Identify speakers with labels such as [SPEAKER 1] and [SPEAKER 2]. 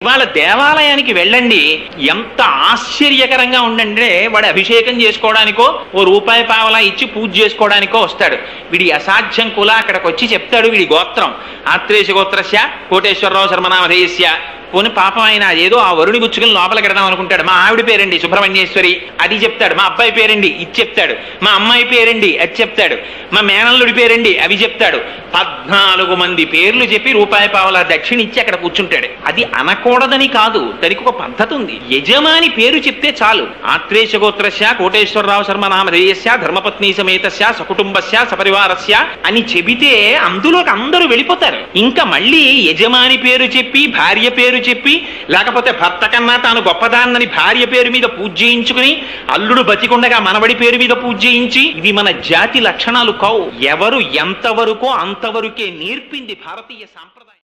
[SPEAKER 1] ఇవాళ దేవాలయానికి వెళ్ళండి ఎంత ఆశ్చర్యకరంగా ఉండంటే వాడు అభిషేకం చేసుకోవడానికో ఓ రూపాయి పావలా ఇచ్చి పూజ చేసుకోవడానికో వస్తాడు వీడి అసాధ్యం కుల అక్కడికి వచ్చి చెప్తాడు వీడి గోత్రం ఆత్రేశ గోత్రస్య కోటేశ్వరరావు శర్మనామధేయస్య పోని పాపం ఆయన ఏదో ఆ వరుణి గుచ్చుకుని లోపలికి పెడదాం అనుకుంటాడు మా ఆవిడ పేరండి సుబ్రహ్మణ్యేశ్వరి అది చెప్తాడు మా అబ్బాయి పేరండి ఇది చెప్తాడు మా అమ్మాయి పేరండి అది చెప్తాడు మా మేనల్లుడి పేరండి అవి చెప్తాడు పద్నాలుగు మంది పేర్లు చెప్పి రూపాయి పావల దక్షిణ ఇచ్చి అక్కడ కూర్చుంటాడు అది అనకూడదని కాదు దానికి ఒక పద్ధతి ఉంది యజమాని పేరు చెప్తే చాలు ఆత్రేశ గోత్రస్య కోటేశ్వరరావు శర్మ నామధేయస్య ధర్మపత్ని సమేతస్య సకుటుంబస్య సపరివారస్య అని చెబితే అందులోకి అందరూ వెళ్ళిపోతారు ఇంకా మళ్ళీ యజమాని పేరు చెప్పి భార్య పేరు చెప్పి లేకపోతే భర్త కన్నా తాను గొప్పదాన్నని భార్య పేరు మీద పూజ చేయించుకుని అల్లుడు బతికుండగా మనవడి పేరు మీద పూజ చేయించి ఇవి మన జాతి లక్షణాలు కావు ఎవరు ఎంతవరకో అంతవరకే నేర్పింది భారతీయ సాంప్రదాయం